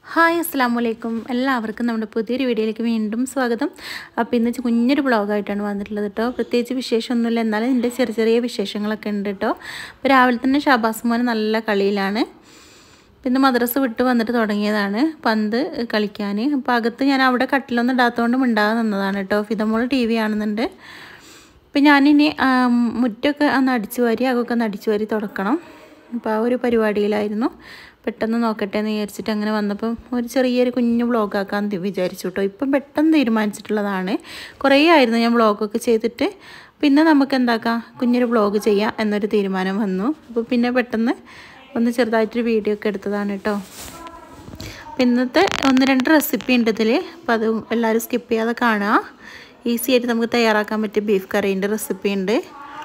hi അസ്സാം വലൈക്കും എല്ലാവർക്കും നമ്മുടെ പുതിയൊരു വീഡിയോയിലേക്ക് വീണ്ടും സ്വാഗതം അപ്പോൾ ഇന്ന് കുഞ്ഞൊരു ബ്ലോഗായിട്ടാണ് വന്നിട്ടുള്ളത് കേട്ടോ പ്രത്യേകിച്ച് വിശേഷമൊന്നുമില്ല എന്നാലും എൻ്റെ ചെറിയ ചെറിയ വിശേഷങ്ങളൊക്കെ ഉണ്ട് കേട്ടോ അപ്പോൾ രാവിലെ തന്നെ ഷാബാസ് മോൻ നല്ല കളിയിലാണ് പിന്നെ മദ്രസ വിട്ട് വന്നിട്ട് തുടങ്ങിയതാണ് പന്ത് കളിക്കാൻ അപ്പോൾ അകത്ത് ഞാൻ അവിടെ കട്ടിലൊന്നും ഇടാത്തതുകൊണ്ട് മിണ്ടാതെ നിന്നതാണ് കേട്ടോ ഫിതമോൾ ടി വി കാണുന്നുണ്ട് അപ്പം ഞാനിനി മുറ്റൊക്കെ ഒന്ന് അടിച്ചു വാരി അകൊക്കെ ഒന്ന് അടിച്ചു വാരി തുടക്കണം അപ്പോൾ ആ ഒരു പരിപാടിയിലായിരുന്നു പെട്ടെന്ന് നോക്കട്ടെ എന്ന് വിചാരിച്ചിട്ട് അങ്ങനെ വന്നപ്പം ഒരു ചെറിയൊരു കുഞ്ഞു വ്ളോഗാക്കാൻ വിചാരിച്ചു കേട്ടോ ഇപ്പം പെട്ടെന്ന് തീരുമാനിച്ചിട്ടുള്ളതാണ് കുറേ ആയിരുന്നു ഞാൻ വ്ളോഗൊക്കെ ചെയ്തിട്ട് പിന്നെ നമുക്ക് എന്താക്കാം കുഞ്ഞൊരു വ്ളോഗ് ചെയ്യാം എന്നൊരു തീരുമാനം വന്നു അപ്പോൾ പിന്നെ പെട്ടെന്ന് ഒന്ന് ചെറുതായിട്ടൊരു വീഡിയോ ഒക്കെ എടുത്തതാണ് കേട്ടോ അപ്പം ഇന്നത്തെ ഒന്ന് രണ്ട് റെസിപ്പി ഉണ്ട് ഇതിൽ അപ്പോൾ അത് എല്ലാവരും സ്കിപ്പ് ചെയ്യാതെ കാണുക ഈസി ആയിട്ട് നമുക്ക് തയ്യാറാക്കാൻ പറ്റിയ ബീഫ് കറീൻ്റെ റെസിപ്പി ഉണ്ട്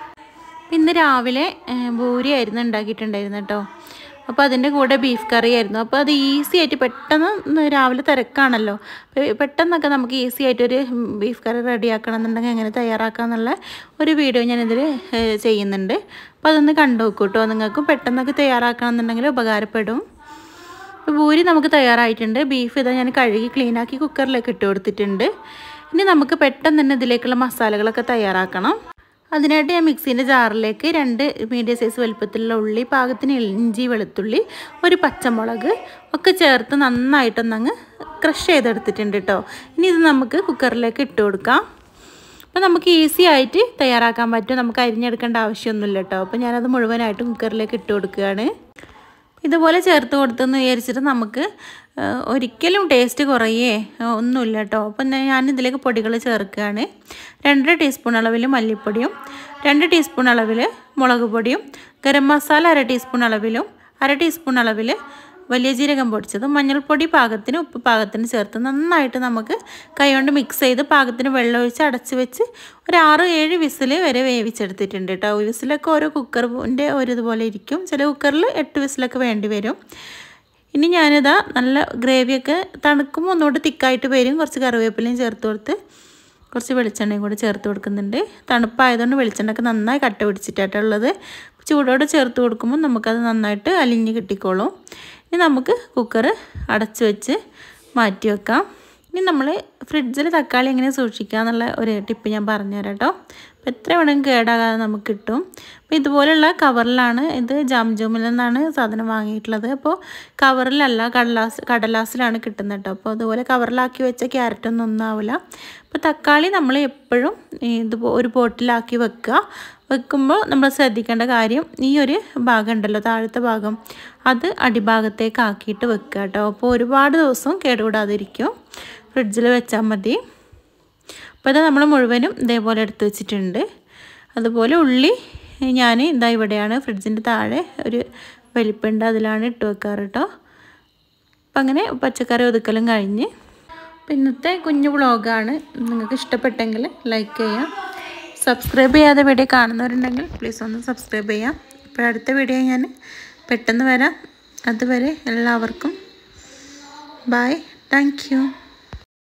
ഇന്ന് രാവിലെ പൂരി ആയിരുന്നു ഉണ്ടാക്കിയിട്ടുണ്ടായിരുന്നു കേട്ടോ അപ്പോൾ അതിൻ്റെ കൂടെ ബീഫ് കറി ആയിരുന്നു അപ്പോൾ അത് ഈസി ആയിട്ട് പെട്ടെന്ന് രാവിലെ തിരക്കാണല്ലോ പെട്ടെന്നൊക്കെ നമുക്ക് ഈസി ആയിട്ടൊരു ബീഫ് കറി റെഡിയാക്കണം എന്നുണ്ടെങ്കിൽ എങ്ങനെ തയ്യാറാക്കാം എന്നുള്ള ഒരു വീഡിയോ ഞാനിതിൽ ചെയ്യുന്നുണ്ട് അപ്പോൾ അതൊന്ന് കണ്ടു നോക്കൂ കേട്ടോ നിങ്ങൾക്കും പെട്ടെന്നൊക്കെ തയ്യാറാക്കണം എന്നുണ്ടെങ്കിൽ ഉപകാരപ്പെടും അപ്പോൾ പൂരി നമുക്ക് തയ്യാറായിട്ടുണ്ട് ബീഫ് ഇതാ ഞാൻ കഴുകി ക്ലീനാക്കി കുക്കറിലേക്ക് ഇട്ട് കൊടുത്തിട്ടുണ്ട് ഇനി നമുക്ക് പെട്ടെന്ന് തന്നെ ഇതിലേക്കുള്ള മസാലകളൊക്കെ തയ്യാറാക്കണം അതിനായിട്ട് ഞാൻ മിക്സീൻ്റെ ജാറിലേക്ക് രണ്ട് മീഡിയം സൈസ് വലുപ്പത്തിലുള്ള ഉള്ളി പാകത്തിന് ഇഞ്ചി വെളുത്തുള്ളി ഒരു പച്ചമുളക് ഒക്കെ ചേർത്ത് നന്നായിട്ടൊന്നങ്ങ് ക്രഷ് ചെയ്തെടുത്തിട്ടുണ്ട് കേട്ടോ ഇനി ഇത് നമുക്ക് കുക്കറിലേക്ക് ഇട്ട് കൊടുക്കാം അപ്പോൾ നമുക്ക് ഈസി ആയിട്ട് തയ്യാറാക്കാൻ പറ്റും നമുക്ക് അരിഞ്ഞെടുക്കേണ്ട ആവശ്യമൊന്നുമില്ല കേട്ടോ അപ്പോൾ ഞാനത് മുഴുവനായിട്ട് കുക്കറിലേക്ക് ഇട്ട് കൊടുക്കുകയാണ് ഇതുപോലെ ചേർത്ത് കൊടുത്തെന്ന് വിചാരിച്ചിട്ട് നമുക്ക് ഒരിക്കലും ടേസ്റ്റ് കുറയേ ഒന്നുമില്ല കേട്ടോ അപ്പം ഞാൻ ഇതിലേക്ക് പൊടികൾ ചേർക്കുകയാണ് രണ്ടര ടീസ്പൂൺ അളവിൽ മല്ലിപ്പൊടിയും രണ്ട് ടീസ്പൂൺ അളവിൽ മുളക് പൊടിയും ഗരം മസാല അര ടീസ്പൂൺ അളവിലും അര ടീസ്പൂൺ അളവിൽ വലിയ ജീരകം പൊടിച്ചതും മഞ്ഞൾപ്പൊടി പാകത്തിന് ഉപ്പ് പാകത്തിന് ചേർത്ത് നന്നായിട്ട് നമുക്ക് കൈകൊണ്ട് മിക്സ് ചെയ്ത് പാകത്തിന് വെള്ളം ഒഴിച്ച് അടച്ച് വെച്ച് ഒരു ആറ് ഏഴ് വിസിൽ വരെ വേവിച്ചെടുത്തിട്ടുണ്ട് കേട്ടോ വിസിലൊക്കെ ഓരോ കുക്കറിൻ്റെ ഒരു ഇതുപോലെ ഇരിക്കും ചില കുക്കറിൽ എട്ട് വിസിലൊക്കെ വേണ്ടി വരും ഇനി ഞാനിതാ നല്ല ഗ്രേവിയൊക്കെ തണുക്കുമ്പോൾ ഒന്നുകൂടി തിക്കായിട്ട് വരും കുറച്ച് കറിവേപ്പിലയും ചേർത്ത് കൊടുത്ത് കുറച്ച് വെളിച്ചെണ്ണയും കൂടി ചേർത്ത് കൊടുക്കുന്നുണ്ട് തണുപ്പായതുകൊണ്ട് വെളിച്ചെണ്ണയൊക്കെ നന്നായി കട്ട പിടിച്ചിട്ടായിട്ടുള്ളത് ചൂടോടെ ചേർത്ത് കൊടുക്കുമ്പോൾ നമുക്കത് നന്നായിട്ട് അലിഞ്ഞ് കിട്ടിക്കോളും ഇനി നമുക്ക് കുക്കർ അടച്ച് വെച്ച് മാറ്റി വെക്കാം ഇനി നമ്മൾ ഫ്രിഡ്ജിൽ തക്കാളി എങ്ങനെ സൂക്ഷിക്കുക എന്നുള്ള ഒരു ടിപ്പ് ഞാൻ പറഞ്ഞുതരാം കേട്ടോ അപ്പോൾ എത്ര വേണമെങ്കിലും കേടാകാതെ നമുക്ക് കിട്ടും അപ്പോൾ ഇതുപോലുള്ള കവറിലാണ് ഇത് ജാംജൂമിൽ നിന്നാണ് സാധനം വാങ്ങിയിട്ടുള്ളത് അപ്പോൾ കവറിലല്ല കടലാസ് കടലാസിലാണ് കിട്ടുന്നത് കേട്ടോ അപ്പോൾ അതുപോലെ കവറിലാക്കി വെച്ച ക്യാരറ്റൊന്നും ഒന്നും ആവില്ല അപ്പോൾ തക്കാളി നമ്മൾ എപ്പോഴും ഇത് ഒരു ബോട്ടിലാക്കി വെക്കുക വെക്കുമ്പോൾ നമ്മൾ ശ്രദ്ധിക്കേണ്ട കാര്യം ഈ ഒരു ഭാഗം ഉണ്ടല്ലോ താഴത്തെ ഭാഗം അത് അടിഭാഗത്തേക്ക് ആക്കിയിട്ട് വെക്കുക കേട്ടോ അപ്പോൾ ഒരുപാട് ദിവസം കേടുകൂടാതിരിക്കും ഫ്രിഡ്ജിൽ വെച്ചാൽ മതി അപ്പോൾ ഇത് നമ്മൾ മുഴുവനും ഇതേപോലെ എടുത്ത് വെച്ചിട്ടുണ്ട് അതുപോലെ ഉള്ളി ഞാൻ ഇതാ ഇവിടെയാണ് ഫ്രിഡ്ജിൻ്റെ താഴെ ഒരു വലിപ്പുണ്ട് അതിലാണ് ഇട്ട് വെക്കാറ് കേട്ടോ അപ്പം അങ്ങനെ പച്ചക്കറി ഒതുക്കലും കഴിഞ്ഞ് അപ്പം ഇന്നത്തെ കുഞ്ഞു വ്ളോഗാണ് നിങ്ങൾക്ക് ഇഷ്ടപ്പെട്ടെങ്കിൽ ലൈക്ക് ചെയ്യാം സബ്സ്ക്രൈബ് ചെയ്യാതെ വീഡിയോ കാണുന്നവരുണ്ടെങ്കിൽ പ്ലീസ് ഒന്ന് സബ്സ്ക്രൈബ് ചെയ്യാം ഇപ്പോൾ അടുത്ത വീഡിയോ ഞാൻ പെട്ടെന്ന് വരാം അതുവരെ എല്ലാവർക്കും ബായ് താങ്ക്